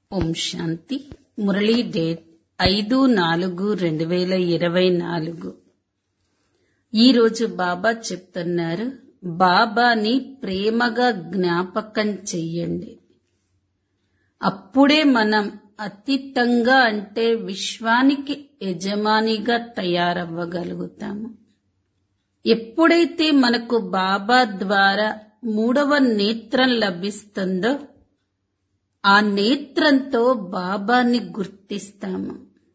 ఓం శాంతి Murali date ఐదు నాలుగు రెండు వేల ఇరవై నాలుగు ఈరోజు బాబా చెప్తున్నారు బాబాని ప్రేమగా జ్ఞాపకం చెయ్యండి అప్పుడే మనం అతీతంగా అంటే విశ్వానికి యజమానిగా తయారవ్వగలుగుతాము ఎప్పుడైతే మనకు బాబా ద్వారా మూడవ నేత్రం లభిస్తుందో ఆ నేత్రంతో బాబాని గుర్తిస్తాము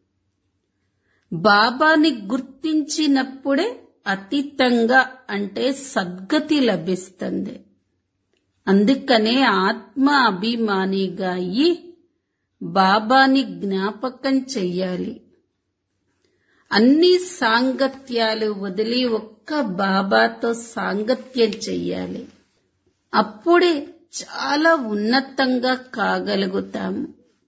బాబాని గుర్తించినప్పుడే అతీతంగా అంటే సద్గతి లభిస్తుంది అందుకనే ఆత్మ అభిమానిగా అయ్యి బాబాని జ్ఞాపకం చెయ్యాలి అన్ని సాంగత్యాలు వదిలి ఒక్క బాబాతో సాంగత్యం చెయ్యాలి అప్పుడే చాలా ఉన్నతంగా కాగలుగుతాము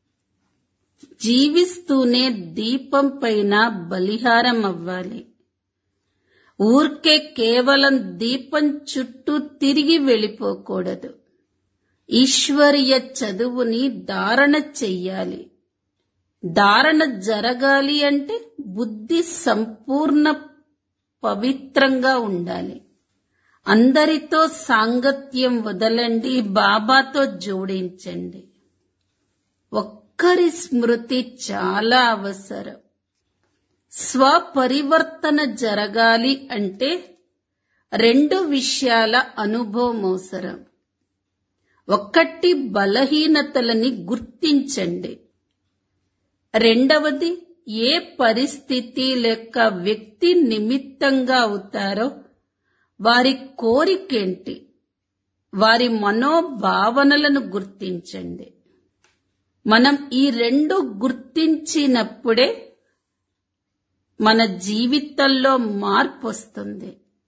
జీవిస్తూనే దీపం పైన బలిహారం అవ్వాలి ఊర్కే కేవలం దీపం చుట్టూ తిరిగి వెళ్ళిపోకూడదు ఈశ్వరీయ చదువుని ధారణ చెయ్యాలి ధారణ జరగాలి అంటే బుద్ధి సంపూర్ణ పవిత్రంగా ఉండాలి అందరితో సాంగత్యం వదలండి బాబాతో జోడించండి ఒక్కరి స్మృతి చాలా అవసరం స్వపరివర్తన జరగాలి అంటే రెండు విషయాల అనుభవం అవసరం ఒక్కటి బలహీనతలని గుర్తించండి రెండవది ఏ పరిస్థితి లేక వ్యక్తి నిమిత్తంగా అవుతారో వారి కోరికేంటి వారి మనోభావనలను గుర్తించండి మనం ఈ రెండు గుర్తించినప్పుడే మన జీవితంలో మార్పు వస్తుంది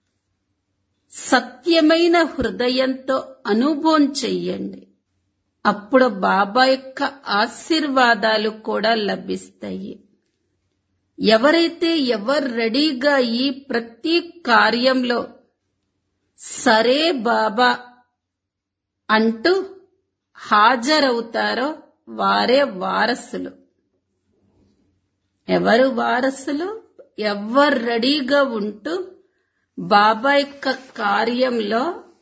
సత్యమైన హృదయంతో అనుభవం చెయ్యండి అప్పుడు బాబా యొక్క ఆశీర్వాదాలు కూడా లభిస్తాయి ఎవరైతే ఎవరు రెడీగా ఈ ప్రతి కార్యంలో సరే బాబా అంటూ హాజరవుతారో వారే వారసులు ఎవరు వారసులు ఎవరు రెడీగా ఉంటూ బాబా యొక్క కార్యంలో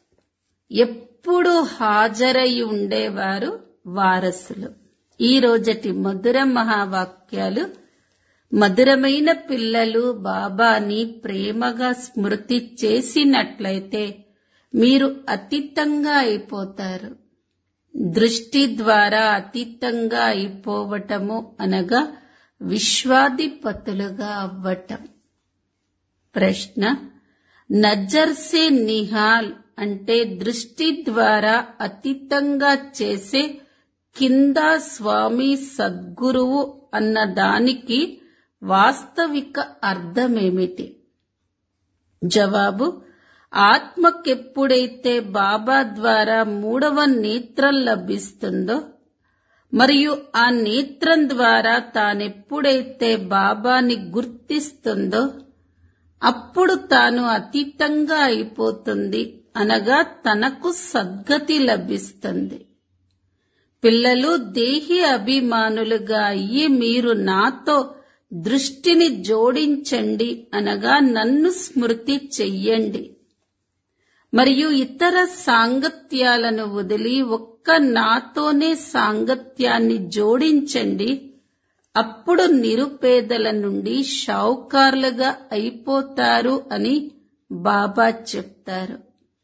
ఎప్పుడు హాజరై ఉండేవారు వారసులు ఈ రోజటి మధుర మహావాక్యాలు మధురమైన పిల్లలు బాబాని ప్రేమగా స్మృతి చేసినట్లయితే మీరు అతీతంగా అయిపోతారు దృష్టి ద్వారా అతీతంగా అయిపోవటము అనగా విశ్వాధిపతులుగా అవ్వటం ప్రశ్న నజర్ సే నిహాల్ అంటే దృష్టి ద్వారా అతీతంగా చేసే కింద స్వామి సద్గురువు అన్న దానికి వాస్తవిక అర్థమేమిటి జవాబు ఆత్మకెప్పుడైతే బాబా ద్వారా మూడవ నేత్రం లభిస్తుందో మరియు ఆ నేత్రం ద్వారా తానెప్పుడైతే బాబాని గుర్తిస్తుందో అప్పుడు తాను అతీతంగా అయిపోతుంది అనగా తనకు సద్గతి లభిస్తుంది పిల్లలు దేహి అభిమానులుగా అయ్యి మీరు నాతో దృష్టిని జోడించండి అనగా నన్ను స్మృతి చెయ్యండి మరియు ఇతర సాంగత్యాలను వదిలి ఒక్క నాతోనే సాంగత్యాన్ని జోడించండి అప్పుడు నిరుపేదల నుండి షౌకార్లుగా అయిపోతారు అని బాబా చెప్తారు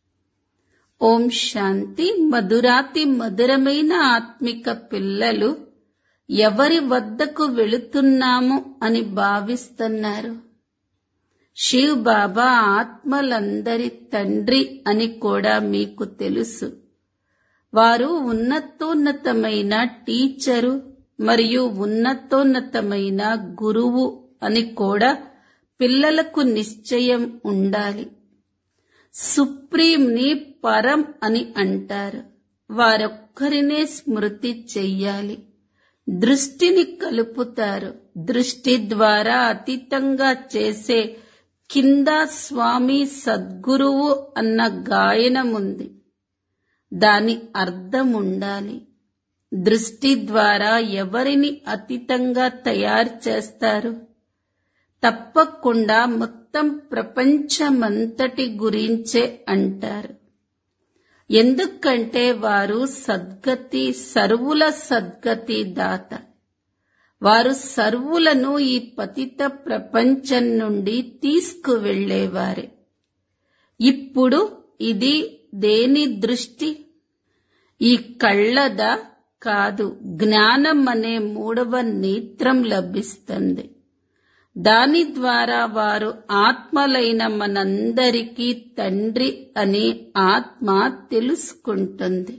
ఓం శాంతి మధురాతి మధురమైన ఆత్మిక పిల్లలు ఎవరి వద్దకు వెళుతున్నాము అని భావిస్తున్నారు శివ్ బాబా ఆత్మలందరి తండ్రి అని కూడా మీకు తెలుసు వారు ఉన్నతోన్నతమైన టీచరు మరియు ఉన్నతోన్నతమైన గురువు అని కూడా పిల్లలకు నిశ్చయం ఉండాలి సుప్రీంని పరం అని అంటారు వారొక్కరినే స్మృతి చెయ్యాలి దృష్టిని కలుపుతారు దృష్టి ద్వారా అతీతంగా చేసే కింద స్వామి సద్గురువు అన్న గాయనముంది దాని అర్థం ఉండాలి దృష్టి ద్వారా ఎవరిని అతీతంగా తయారు చేస్తారు తప్పకుండా మొత్తం ప్రపంచమంతటి గురించే అంటారు ఎందుకంటే వారు సద్గతి సర్వుల సద్గతి దాత వారు సర్వులను ఈ పతిత ప్రపంచం నుండి తీసుకువెళ్లేవారే ఇప్పుడు ఇది దేని దృష్టి ఈ కళ్ళద కాదు జ్ఞానం అనే మూడవ నేత్రం లభిస్తుంది దాని ద్వారా వారు ఆత్మలైన మనందరికీ తండ్రి అని ఆత్మ తెలుసుకుంటుంది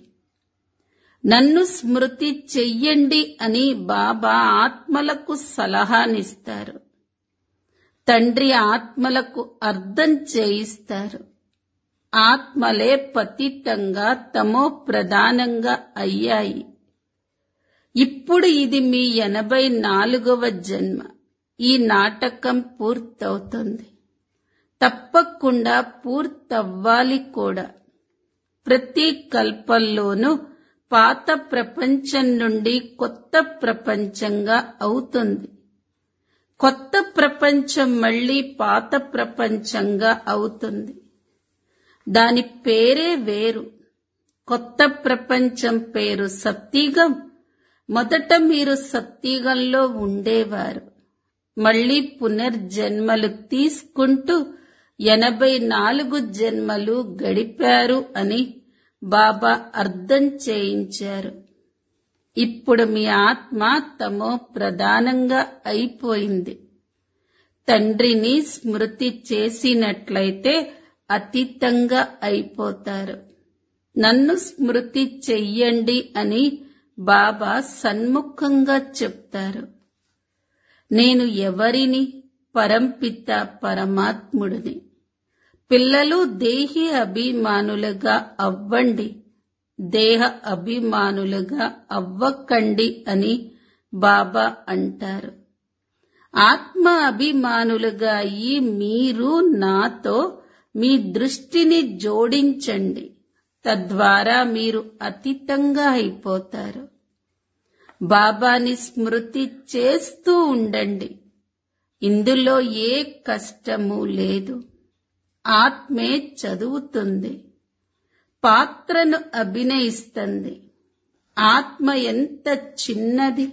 నన్ను స్మృతి చెయ్యండి అని బాబా ఆత్మలకు సలహానిస్తారు తండ్రి ఆత్మలకు అర్థం చేయిస్తారు ఆత్మలే పతితంగా తమో ప్రధానంగా అయ్యాయి ఇప్పుడు ఇది మీ ఎనభై నాలుగవ జన్మ ఈ నాటకం పూర్తవుతుంది తప్పకుండా పూర్తవ్వాలి కూడా ప్రతి కల్పంలోనూ పాత ప్రపంచం నుండి కొత్త ప్రపంచంగా అవుతుంది కొత్త ప్రపంచం మళ్ళీ పాత ప్రపంచంగా అవుతుంది దాని పేరే వేరు కొత్త ప్రపంచం పేరు సత్యగం మొదట మీరు సత్యగంలో ఉండేవారు మళ్ళీ పునర్జన్మలు తీసుకుంటూ ఎనభై నాలుగు జన్మలు గడిపారు అని బాబా అర్థం చేయించారు ఇప్పుడు మీ ఆత్మ తమో ప్రధానంగా అయిపోయింది తండ్రిని స్మృతి చేసినట్లయితే అతీతంగా అయిపోతారు నన్ను స్మృతి చెయ్యండి అని బాబా సన్ముఖంగా చెప్తారు నేను ఎవరిని పరంపిత పరమాత్ముడిని పిల్లలు దేహి అభిమానులుగా అవ్వండి దేహ అభిమానులుగా అవ్వకండి అని బాబా అంటారు ఆత్మ అభిమానులుగా అయి మీరు నాతో మీ దృష్టిని జోడించండి తద్వారా మీరు అతీతంగా అయిపోతారు బాబాని స్మృతి చేస్తూ ఉండండి ఇందులో ఏ కష్టము లేదు ఆత్మే చదువుతుంది పాత్రను అభినయిస్తుంది ఆత్మ ఎంత చిన్నది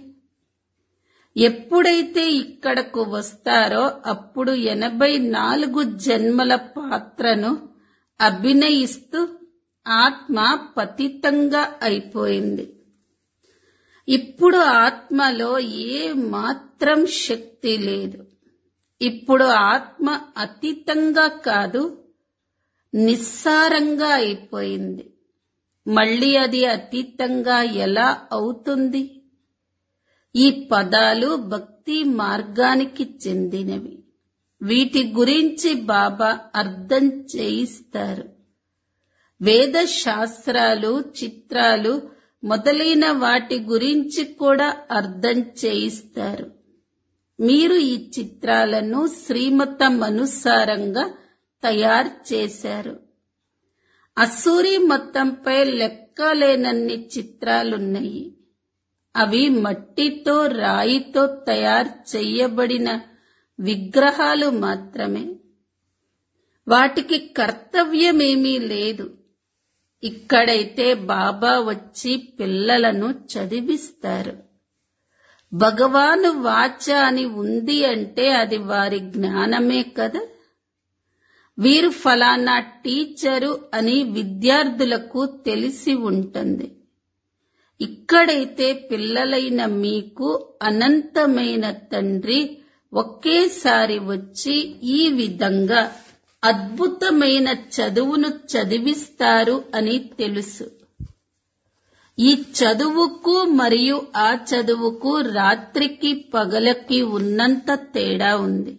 ఎప్పుడైతే ఇక్కడకు వస్తారో అప్పుడు ఎనభై నాలుగు జన్మల పాత్రను అభినయిస్తూ ఆత్మ పతితంగా అయిపోయింది ఇప్పుడు ఆత్మలో ఏ మాత్రం శక్తి లేదు ఇప్పుడు ఆత్మ అతీతంగా కాదు నిస్సారంగా అయిపోయింది మళ్ళీ అది అతీతంగా ఎలా అవుతుంది ఈ పదాలు భక్తి మార్గానికి చెందినవి వీటి గురించి బాబా అర్థం చేయిస్తారు వేద శాస్త్రాలు చిత్రాలు మొదలైన వాటి గురించి కూడా అర్థం చేయిస్తారు మీరు ఈ చిత్రాలను శ్రీమతం అనుసారంగా తయారు చేశారు అసూరి మొత్తంపై లెక్కలేనన్ని చిత్రాలున్నాయి అవి మట్టితో రాయితో తయారు చేయబడిన విగ్రహాలు మాత్రమే వాటికి కర్తవ్యమేమీ లేదు ఇక్కడైతే బాబా వచ్చి పిల్లలను చదివిస్తారు భగవాను వాచ అని ఉంది అంటే అది వారి జ్ఞానమే కదా వీరు ఫలానా టీచరు అని విద్యార్థులకు తెలిసి ఉంటుంది ఇక్కడైతే పిల్లలైన మీకు అనంతమైన తండ్రి ఒకేసారి వచ్చి ఈ విధంగా అద్భుతమైన చదువును చదివిస్తారు అని తెలుసు ఈ చదువుకు మరియు ఆ చదువుకు రాత్రికి పగలకి ఉన్నంత తేడా ఉంది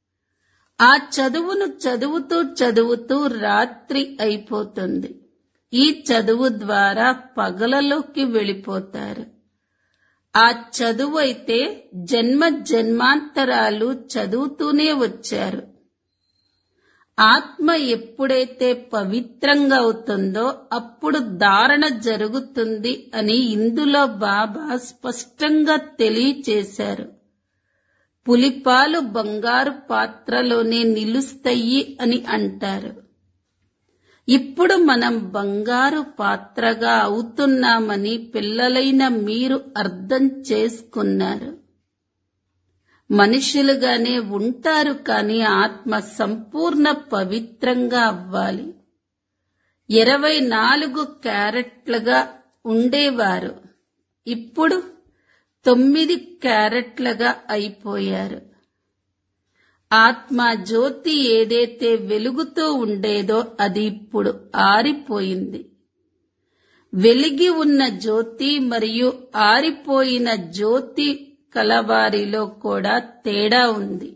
ఆ చదువును చదువుతూ చదువుతూ రాత్రి అయిపోతుంది ఈ చదువు ద్వారా పగలలోకి వెళ్ళిపోతారు ఆ చదువు అయితే జన్మ జన్మాంతరాలు చదువుతూనే వచ్చారు ఆత్మ ఎప్పుడైతే పవిత్రంగా అవుతుందో అప్పుడు ధారణ జరుగుతుంది అని ఇందులో బాబా స్పష్టంగా తెలియచేశారు పులిపాలు బంగారు పాత్రలోనే నిలుస్తాయి అని అంటారు ఇప్పుడు మనం బంగారు పాత్రగా అవుతున్నామని పిల్లలైన మీరు అర్థం చేసుకున్నారు మనుషులుగానే ఉంటారు కానీ ఆత్మ సంపూర్ణ పవిత్రంగా అవ్వాలి ఇరవై నాలుగు క్యారెట్లుగా ఉండేవారు ఇప్పుడు తొమ్మిది క్యారెట్లుగా అయిపోయారు ఆత్మ జ్యోతి ఏదైతే వెలుగుతూ ఉండేదో అది ఇప్పుడు ఆరిపోయింది వెలిగి ఉన్న జ్యోతి మరియు ఆరిపోయిన జ్యోతి కలవారిలో కూడా తేడా ఉంది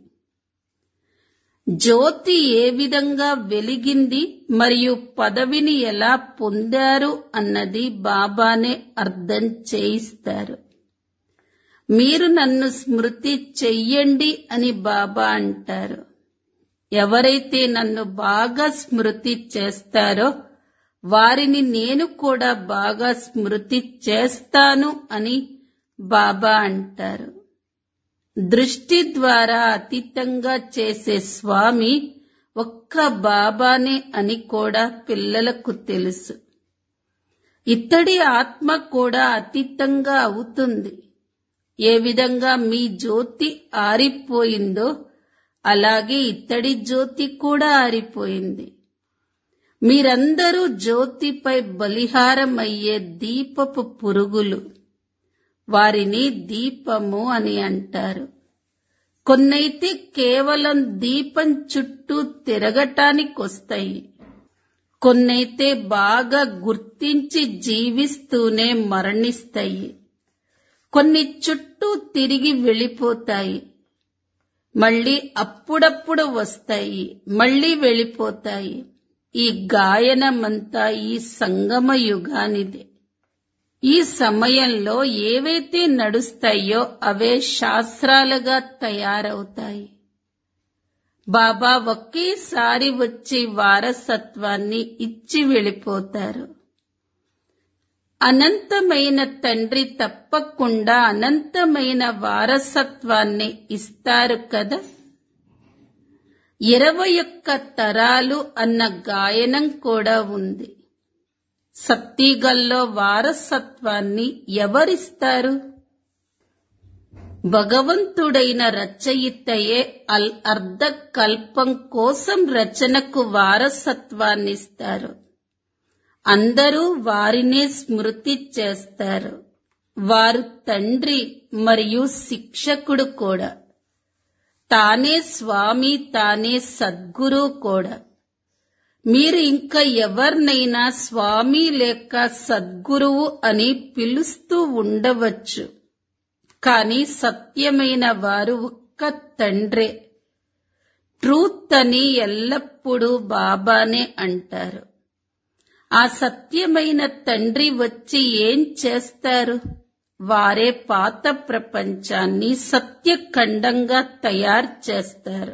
జ్యోతి ఏ విధంగా వెలిగింది మరియు పదవిని ఎలా పొందారు అన్నది బాబానే అర్థం చేయిస్తారు మీరు నన్ను స్మృతి చెయ్యండి అని బాబా అంటారు ఎవరైతే నన్ను బాగా స్మృతి చేస్తారో వారిని నేను కూడా బాగా స్మృతి చేస్తాను అని బాబా అంటారు దృష్టి ద్వారా అతీతంగా చేసే స్వామి ఒక్క బాబానే అని కూడా పిల్లలకు తెలుసు ఇత్తడి ఆత్మ కూడా అతీతంగా అవుతుంది ఏ విధంగా మీ జ్యోతి ఆరిపోయిందో అలాగే ఇత్తడి జ్యోతి కూడా ఆరిపోయింది మీరందరూ జ్యోతిపై బలిహారం అయ్యే దీపపు పురుగులు వారిని దీపము అని అంటారు కొన్నైతే కేవలం దీపం చుట్టూ తిరగటానికొస్తాయి కొన్నైతే బాగా గుర్తించి జీవిస్తూనే మరణిస్తాయి కొన్ని చుట్టూ తిరిగి వెళ్ళిపోతాయి మళ్ళీ అప్పుడప్పుడు వస్తాయి మళ్ళీ వెళ్ళిపోతాయి ఈ గాయనమంతా ఈ సంగమ యుగానిదే ఈ సమయంలో ఏవైతే నడుస్తాయో అవే శాస్త్రాలుగా తయారవుతాయి బాబా ఒకేసారి వచ్చి వారసత్వాన్ని ఇచ్చి వెళ్ళిపోతారు అనంతమైన తండ్రి తప్పకుండా అనంతమైన వారసత్వాన్ని ఇస్తారు కదా ఇరవై ఒక్క తరాలు అన్న గాయనం కూడా ఉంది సత్తిగల్లో వారసత్వాన్ని ఎవరిస్తారు భగవంతుడైన రచయితయే అల్ అర్ధ కల్పం కోసం రచనకు వారసత్వాన్నిస్తారు అందరూ వారినే స్మృతి చేస్తారు వారు తండ్రి మరియు శిక్షకుడు కూడా తానే స్వామి తానే సద్గురు కూడా మీరు ఇంకా ఎవరినైనా స్వామి లేక సద్గురువు అని పిలుస్తూ ఉండవచ్చు కానీ సత్యమైన వారు ఒక్క తండ్రే ట్రూత్ అని ఎల్లప్పుడూ బాబానే అంటారు ఆ సత్యమైన తండ్రి వచ్చి ఏం చేస్తారు వారే పాత ప్రపంచాన్ని సత్యఖండంగా తయారు చేస్తారు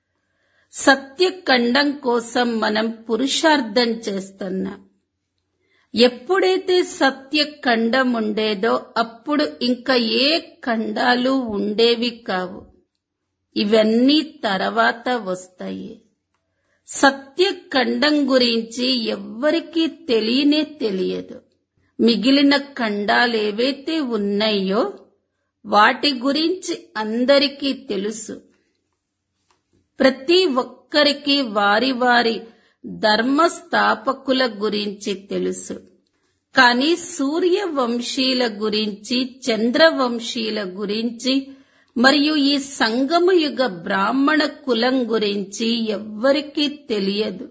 సత్యఖండం కోసం మనం పురుషార్థం చేస్తున్నాం ఎప్పుడైతే సత్యఖండం ఉండేదో అప్పుడు ఇంకా ఏ ఖండాలు ఉండేవి కావు ఇవన్నీ తర్వాత వస్తాయి సత్యఖండం గురించి ఎవ్వరికీ తెలియనే తెలియదు మిగిలిన ఖండాలు ఏవైతే ఉన్నాయో వాటి గురించి అందరికీ తెలుసు ప్రతి ఒక్కరికి వారి వారి ధర్మస్థాపకుల గురించి తెలుసు కానీ సూర్యవంశీల గురించి చంద్రవంశీల గురించి మరియు ఈ సంగమ యుగ బ్రాహ్మణ కులం గురించి ఎవ్వరికీ తెలియదు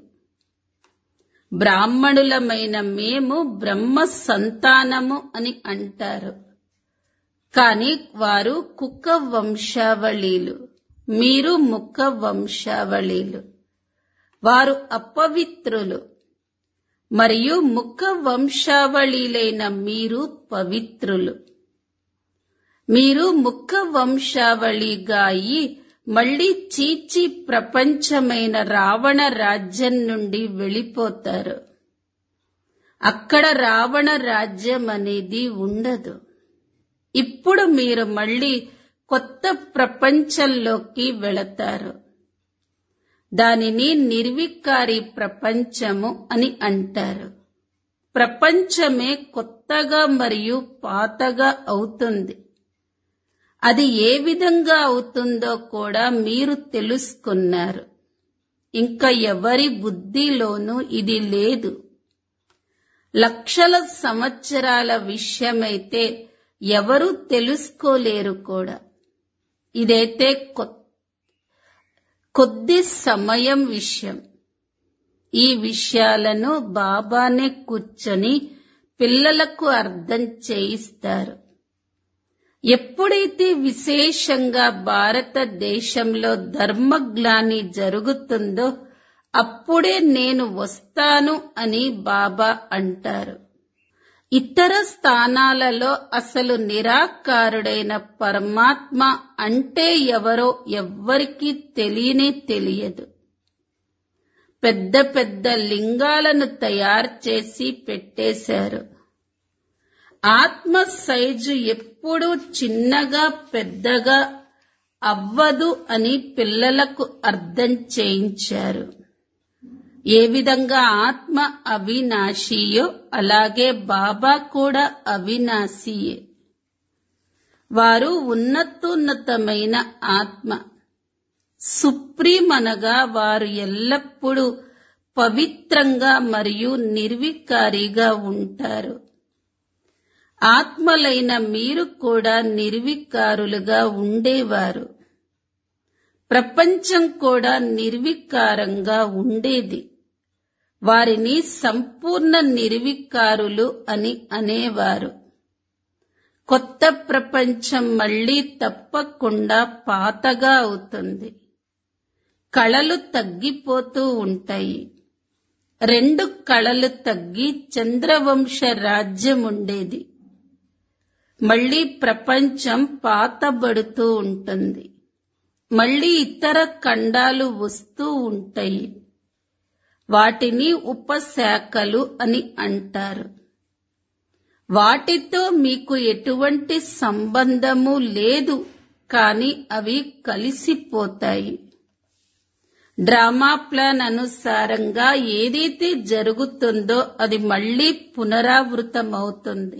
బ్రాహ్మణులమైన మేము బ్రహ్మ సంతానము అని అంటారు కాని వారు కుక్క వంశావళీలు మీరు ముఖ వంశావళీలు వారు అపవిత్రులు మరియు ముఖ వంశావళీలైన మీరు పవిత్రులు మీరు ముఖ వంశావళిగా అయి మళ్ళీ చీచి ప్రపంచమైన రావణ రాజ్యం నుండి వెళ్ళిపోతారు అక్కడ రావణ రాజ్యం అనేది ఉండదు ఇప్పుడు మీరు మళ్ళీ కొత్త ప్రపంచంలోకి వెళతారు దానిని నిర్వికారి ప్రపంచము అని అంటారు ప్రపంచమే కొత్తగా మరియు పాతగా అవుతుంది అది ఏ విధంగా అవుతుందో కూడా మీరు తెలుసుకున్నారు ఇంకా ఎవరి బుద్ధిలోనూ ఇది లేదు లక్షల సంవత్సరాల విషయమైతే ఎవరూ తెలుసుకోలేరు కూడా ఇదైతే కొద్ది సమయం విషయం ఈ విషయాలను బాబానే కూర్చొని పిల్లలకు అర్థం చేయిస్తారు ఎప్పుడైతే విశేషంగా భారతదేశంలో ధర్మగ్లాని జరుగుతుందో అప్పుడే నేను వస్తాను అని బాబా అంటారు ఇతర స్థానాలలో అసలు నిరాకారుడైన పరమాత్మ అంటే ఎవరో ఎవ్వరికీ తెలియనే తెలియదు పెద్ద పెద్ద లింగాలను తయారు చేసి పెట్టేశారు ఆత్మ సైజు ఎప్పుడూ చిన్నగా పెద్దగా అవ్వదు అని పిల్లలకు అర్థం చేయించారు ఏ విధంగా ఆత్మ అవినాశీయో అలాగే బాబా కూడా అవినాశీయే వారు ఉన్నతోన్నతమైన ఆత్మ సుప్రీం అనగా వారు ఎల్లప్పుడూ పవిత్రంగా మరియు నిర్వికారిగా ఉంటారు ఆత్మలైన మీరు కూడా నిర్వికారులుగా ఉండేవారు ప్రపంచం కూడా నిర్వికారంగా ఉండేది వారిని సంపూర్ణ నిర్వికారులు అని అనేవారు కొత్త ప్రపంచం మళ్ళీ తప్పకుండా పాతగా అవుతుంది కళలు తగ్గిపోతూ ఉంటాయి రెండు కళలు తగ్గి చంద్రవంశ రాజ్యం ఉండేది మళ్ళీ ప్రపంచం పాతబడుతూ ఉంటుంది మళ్ళీ ఇతర ఖండాలు వస్తూ ఉంటాయి వాటిని ఉపశాఖలు అని అంటారు వాటితో మీకు ఎటువంటి సంబంధము లేదు కానీ అవి కలిసిపోతాయి డ్రామా ప్లాన్ అనుసారంగా ఏదైతే జరుగుతుందో అది మళ్ళీ పునరావృతమవుతుంది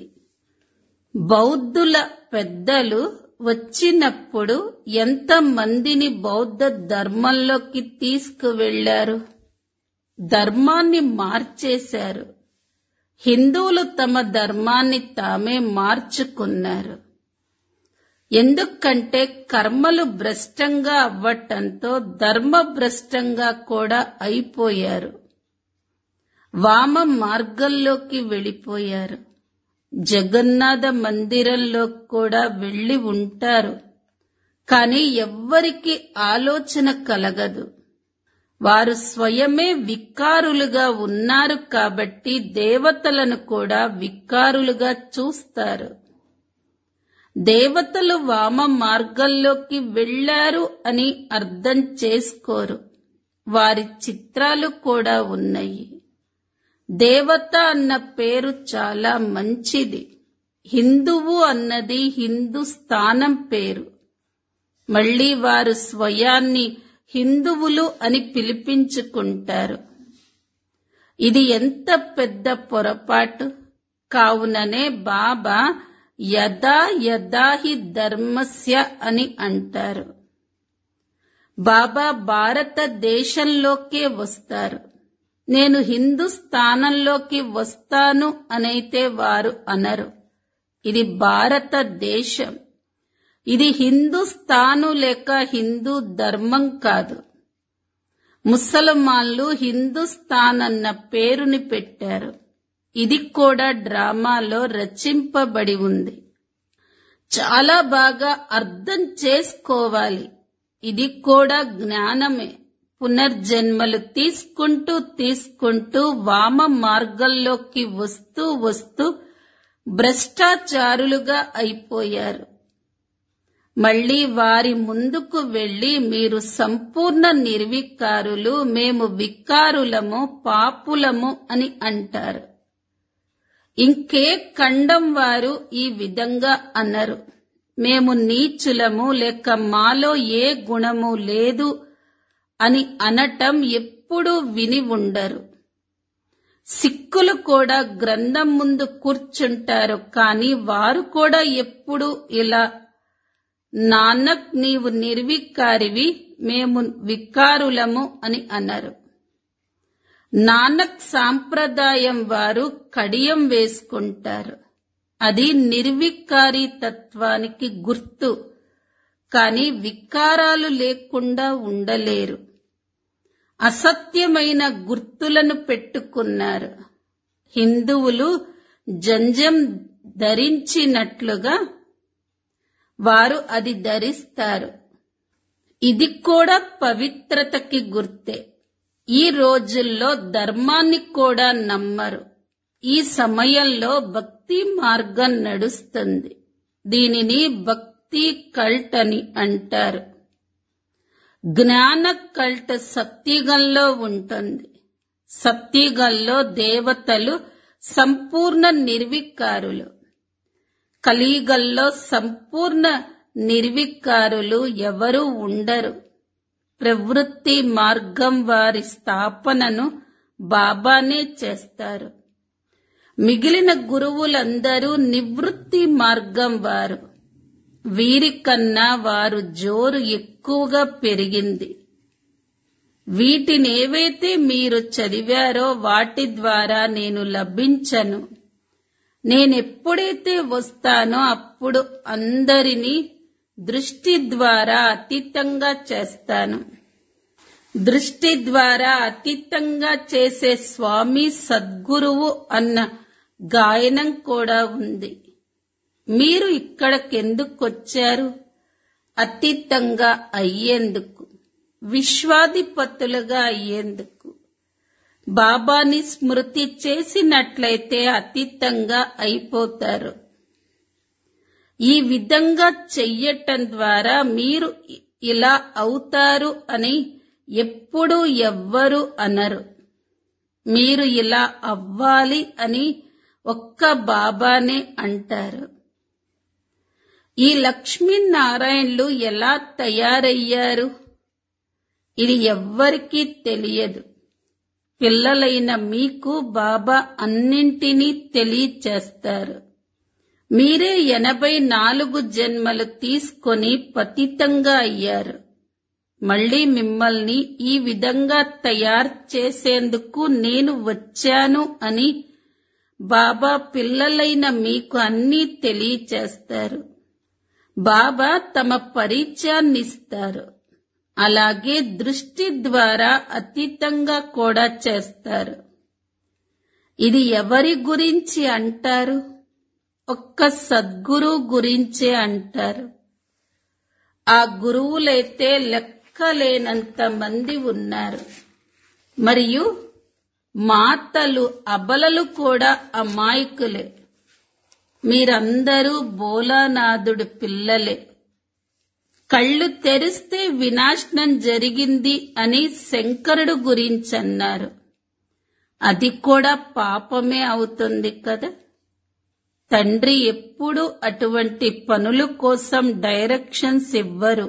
బౌద్ధుల పెద్దలు వచ్చినప్పుడు ఎంత మందిని బౌద్ధ ధర్మంలోకి తీసుకువెళ్లారు ధర్మాన్ని మార్చేశారు హిందువులు తమ ధర్మాన్ని తామే మార్చుకున్నారు ఎందుకంటే కర్మలు భ్రష్టంగా అవ్వటంతో ధర్మ భ్రష్టంగా కూడా అయిపోయారు వామ మార్గంలోకి వెళ్ళిపోయారు జగన్నాథ మందిరంలో కూడా వెళ్ళి ఉంటారు కానీ ఎవ్వరికి ఆలోచన కలగదు వారు స్వయమే వికారులుగా ఉన్నారు కాబట్టి దేవతలను కూడా వికారులుగా చూస్తారు దేవతలు వామ మార్గంలోకి వెళ్లారు అని అర్థం చేసుకోరు వారి చిత్రాలు కూడా ఉన్నాయి దేవత అన్న పేరు చాలా మంచిది హిందువు అన్నది హిందుస్థానం పేరు మళ్ళీ వారు స్వయాన్ని హిందువులు అని పిలిపించుకుంటారు ఇది ఎంత పెద్ద పొరపాటు కావుననే బాబా యదా యదా హి ధర్మస్య అని అంటారు బాబా భారతదేశంలోకే వస్తారు నేను హిందుస్థానంలోకి వస్తాను అనైతే వారు అనరు ఇది భారతదేశం ఇది హిందుస్థాను లేక హిందూ ధర్మం కాదు ముసల్మాన్లు హిందుస్థాన్ అన్న పేరుని పెట్టారు ఇది కూడా డ్రామాలో రచింపబడి ఉంది చాలా బాగా అర్థం చేసుకోవాలి ఇది కూడా జ్ఞానమే పునర్జన్మలు తీసుకుంటూ తీసుకుంటూ వామ మార్గంలోకి వస్తూ వస్తూ భ్రష్టాచారులుగా అయిపోయారు మళ్ళీ వారి ముందుకు వెళ్లి మీరు సంపూర్ణ నిర్వికారులు మేము వికారులము పాపులము అని అంటారు ఇంకే ఖండం వారు ఈ విధంగా అనరు మేము నీచులము లేక మాలో ఏ గుణము లేదు అని అనటం ఎప్పుడూ విని ఉండరు సిక్కులు కూడా గ్రంథం ముందు కూర్చుంటారు కానీ వారు కూడా ఎప్పుడు ఇలా నానక్ నీవు నిర్వికారివి మేము వికారులము అని అన్నారు నానక్ సాంప్రదాయం వారు కడియం వేసుకుంటారు అది నిర్వికారి తత్వానికి గుర్తు కానీ వికారాలు లేకుండా ఉండలేరు అసత్యమైన గుర్తులను పెట్టుకున్నారు హిందువులు జంజం ధరించినట్లుగా వారు అది ధరిస్తారు ఇది కూడా పవిత్రతకి గుర్తే ఈ రోజుల్లో ధర్మాన్ని కూడా నమ్మరు ఈ సమయంలో భక్తి మార్గం నడుస్తుంది దీనిని భక్తి కల్ట్ అని అంటారు జ్ఞాన కల్ట్ సత్యుగంలో ఉంటుంది సత్యుగంలో దేవతలు సంపూర్ణ నిర్వికారులు కలియుగంలో సంపూర్ణ నిర్వికారులు ఎవరు ఉండరు ప్రవృత్తి మార్గం వారి స్థాపనను బాబానే చేస్తారు మిగిలిన గురువులందరూ నివృత్తి మార్గం వారు వీరికన్నా వారు జోరు ఎక్కువగా పెరిగింది వీటినేవైతే మీరు చదివారో వాటి ద్వారా నేను లభించను నేనెప్పుడైతే వస్తానో అప్పుడు అందరినీ దృష్టి ద్వారా అతీతంగా చేస్తాను దృష్టి ద్వారా అతీతంగా చేసే స్వామి సద్గురువు అన్న గాయనం కూడా ఉంది మీరు ఇక్కడికెందుకొచ్చారు అతీతంగా అయ్యేందుకు విశ్వాధిపతులుగా అయ్యేందుకు బాబాని స్మృతి చేసినట్లయితే అతీతంగా అయిపోతారు ఈ విధంగా చెయ్యటం ద్వారా మీరు ఇలా అవుతారు అని ఎప్పుడూ ఎవ్వరు అనరు మీరు ఇలా అవ్వాలి అని ఒక్క బాబానే అంటారు ఈ లక్ష్మీనారాయణలు ఎలా తయారయ్యారు ఇది ఎవ్వరికీ తెలియదు పిల్లలైన మీకు బాబా అన్నింటినీ తెలియచేస్తారు మీరే ఎనభై నాలుగు జన్మలు తీసుకొని పతితంగా అయ్యారు మళ్ళీ మిమ్మల్ని ఈ విధంగా తయారు చేసేందుకు నేను వచ్చాను అని బాబా పిల్లలైన మీకు అన్నీ తెలియచేస్తారు బాబా తమ పరిచయాన్నిస్తారు అలాగే దృష్టి ద్వారా అతీతంగా కూడా చేస్తారు ఇది ఎవరి గురించి అంటారు ఒక్క సద్గురు గురించే అంటారు ఆ గురువులైతే లెక్కలేనంత మంది ఉన్నారు మరియు మాతలు అబలలు కూడా అమాయకులే మీరందరూ బోలానాథుడు పిల్లలే కళ్ళు తెరిస్తే వినాశనం జరిగింది అని శంకరుడు గురించన్నారు అది కూడా పాపమే అవుతుంది కదా తండ్రి ఎప్పుడూ అటువంటి పనుల కోసం డైరెక్షన్స్ ఇవ్వరు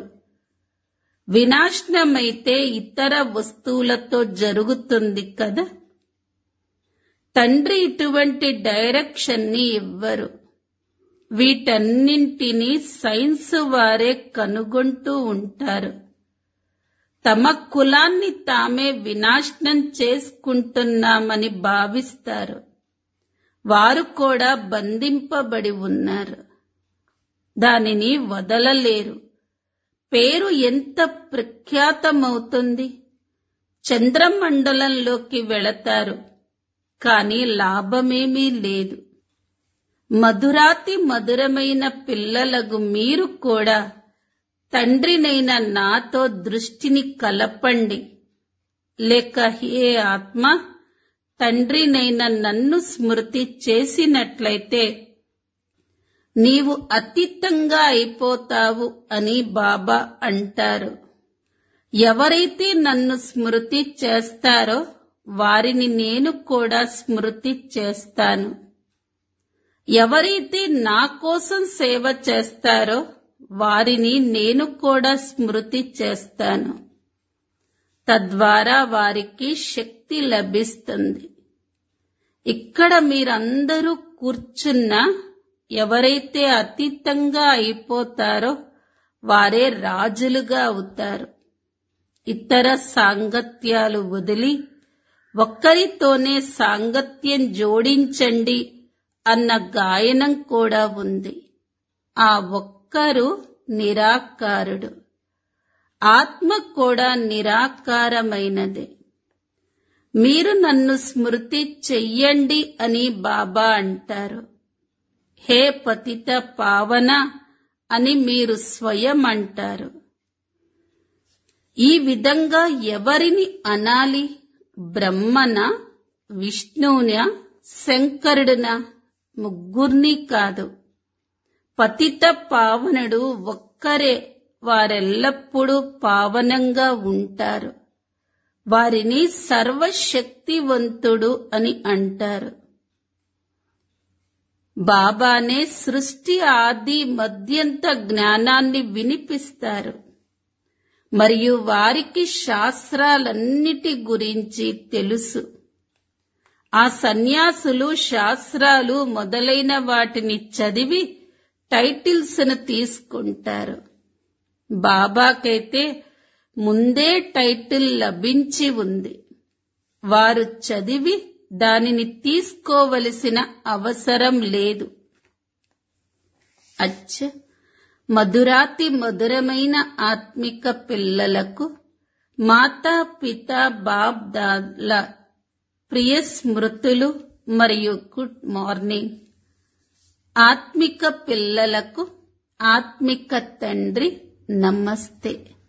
వినాశనమైతే ఇతర వస్తువులతో జరుగుతుంది కదా తండ్రి ఇటువంటి డైరెక్షన్ ని ఇవ్వరు వీటన్నింటినీ సైన్స్ వారే కనుగొంటూ ఉంటారు తమ కులాన్ని తామే వినాశనం చేసుకుంటున్నామని భావిస్తారు వారు కూడా బంధింపబడి ఉన్నారు దానిని వదలలేరు పేరు ఎంత ప్రఖ్యాతమవుతుంది చంద్రమండలంలోకి వెళతారు కానీ లాభమేమీ లేదు మధురాతి మధురమైన పిల్లలకు మీరు కూడా తండ్రినైన నాతో దృష్టిని కలపండి లేక హే ఆత్మ తండ్రినైన నన్ను స్మృతి చేసినట్లయితే నీవు అతీతంగా అయిపోతావు అని బాబా అంటారు ఎవరైతే నన్ను స్మృతి చేస్తారో వారిని నేను కూడా స్మృతి చేస్తాను ఎవరైతే నా కోసం సేవ చేస్తారో వారిని నేను కూడా స్మృతి చేస్తాను తద్వారా వారికి శక్తి లభిస్తుంది ఇక్కడ మీరందరూ కూర్చున్నా ఎవరైతే అతీతంగా అయిపోతారో వారే రాజులుగా అవుతారు ఇతర సాంగత్యాలు వదిలి ఒక్కరితోనే సాంగత్యం జోడించండి అన్న గాయనం కూడా ఉంది ఆ ఒక్కరు నిరాకారుడు ఆత్మ కూడా నిరాకారమైనదే మీరు నన్ను స్మృతి చెయ్యండి అని బాబా అంటారు హే పతిత పావన అని మీరు స్వయం అంటారు ఈ విధంగా ఎవరిని అనాలి బ్రహ్మన విష్ణువున శంకరుడున ముగ్గుర్ని కాదు పతిత పావనుడు ఒక్కరే వారెల్లప్పుడూ పావనంగా ఉంటారు వారిని సర్వశక్తివంతుడు అని అంటారు బాబానే సృష్టి ఆది మధ్యంత జ్ఞానాన్ని వినిపిస్తారు మరియు వారికి శాస్త్రాలన్నిటి గురించి తెలుసు ఆ సన్యాసులు శాస్త్రాలు మొదలైన వాటిని చదివి టైటిల్స్ ను తీసుకుంటారు బాబాకైతే ముందే టైటిల్ లభించి ఉంది వారు చదివి దానిని తీసుకోవలసిన అవసరం లేదు అచ్చ మధురాతి మధురమైన ఆత్మిక పిల్లలకు మాతా పిత బాబ్ దాల ప్రియ స్మృతులు మరియు గుడ్ మార్నింగ్ ఆత్మిక పిల్లలకు ఆత్మిక తండ్రి నమస్తే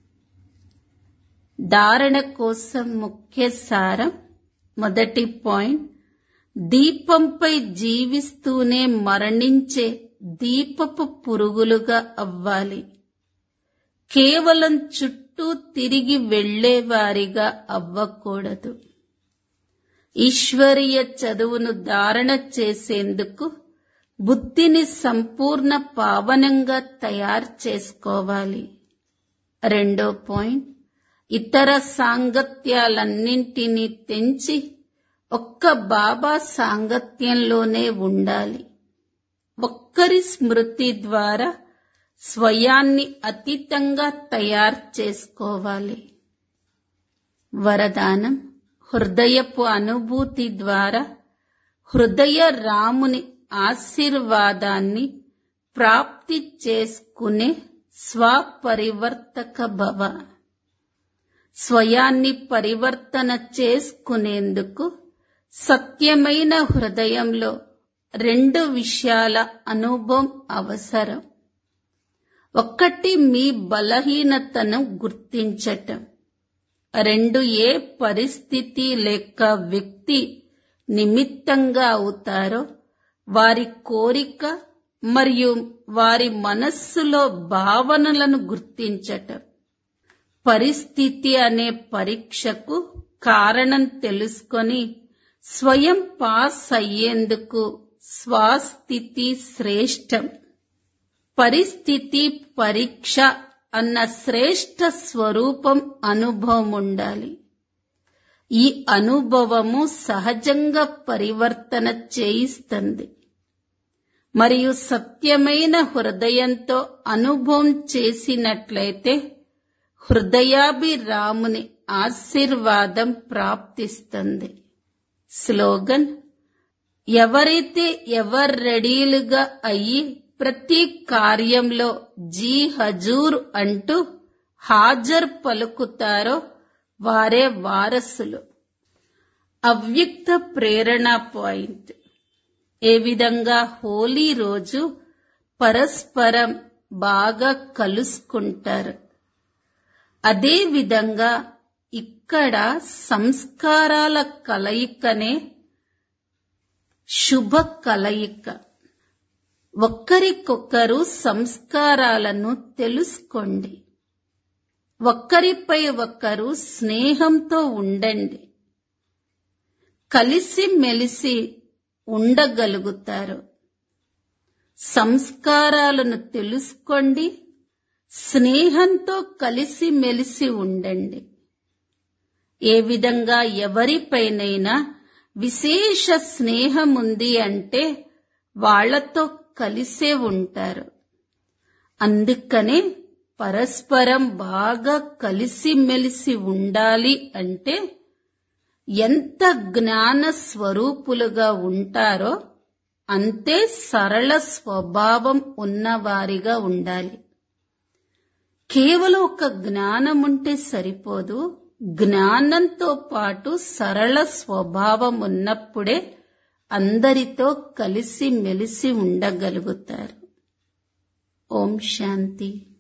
ధారణ కోసం ముఖ్య సారం మొదటి పాయింట్ దీపంపై జీవిస్తూనే మరణించే దీపపు పురుగులుగా అవ్వాలి కేవలం చుట్టూ తిరిగి వెళ్లేవారిగా అవ్వకూడదు ఈశ్వరీయ చదువును ధారణ చేసేందుకు బుద్ధిని సంపూర్ణ పావనంగా తయారు చేసుకోవాలి రెండో పాయింట్ ఇతర సాంగత్యాలన్నింటినీ తెంచి ఒక్క బాబా సాంగత్యంలోనే ఉండాలి ఒక్కరి స్మృతి ద్వారా స్వయాన్ని అతీతంగా తయారు చేసుకోవాలి వరదానం హృదయపు అనుభూతి ద్వారా హృదయ రాముని ఆశీర్వాదాన్ని ప్రాప్తి చేసుకునే స్వపరివర్తక భవ స్వయాన్ని పరివర్తన చేసుకునేందుకు సత్యమైన హృదయంలో రెండు విషయాల అనుభవం అవసరం ఒక్కటి మీ బలహీనతను గుర్తించటం రెండు ఏ పరిస్థితి లేక వ్యక్తి నిమిత్తంగా అవుతారో వారి కోరిక మరియు వారి మనస్సులో భావనలను గుర్తించటం పరిస్థితి అనే పరీక్షకు కారణం తెలుసుకొని స్వయం పాస్ అయ్యేందుకు స్వాస్థితి శ్రేష్టం పరిస్థితి పరీక్ష అన్న శ్రేష్ట స్వరూపం అనుభవం ఉండాలి ఈ అనుభవము సహజంగా పరివర్తన చేయిస్తుంది మరియు సత్యమైన హృదయంతో అనుభవం చేసినట్లయితే హృదయాభిరాముని ఆశీర్వాదం ప్రాప్తిస్తుంది స్లోగన్ ఎవరైతే ఎవరు రెడీలుగా అయ్యి ప్రతి కార్యంలో జీ హజూర్ అంటూ హాజర్ పలుకుతారో వారే వారసులు అవ్యక్త ప్రేరణ పాయింట్ ఏ విధంగా హోలీ రోజు పరస్పరం బాగా కలుసుకుంటారు అదే విధంగా ఇక్కడ సంస్కారాల కలయికనే శుభ కలయిక ఒక్కరికొక్కరు సంస్కారాలను తెలుసుకోండి ఒక్కరిపై ఒక్కరు స్నేహంతో ఉండండి కలిసి మెలిసి ఉండగలుగుతారు సంస్కారాలను తెలుసుకోండి స్నేహంతో కలిసి మెలిసి ఉండండి ఏ విధంగా ఎవరిపైనైనా విశేష స్నేహం ఉంది అంటే వాళ్లతో కలిసే ఉంటారు అందుకనే పరస్పరం బాగా కలిసిమెలిసి ఉండాలి అంటే ఎంత జ్ఞాన స్వరూపులుగా ఉంటారో అంతే సరళ స్వభావం ఉన్నవారిగా ఉండాలి కేవలం ఒక జ్ఞానం ఉంటే సరిపోదు జ్ఞానంతో పాటు సరళ స్వభావం ఉన్నప్పుడే అందరితో కలిసి మెలిసి ఉండగలుగుతారు ఓం శాంతి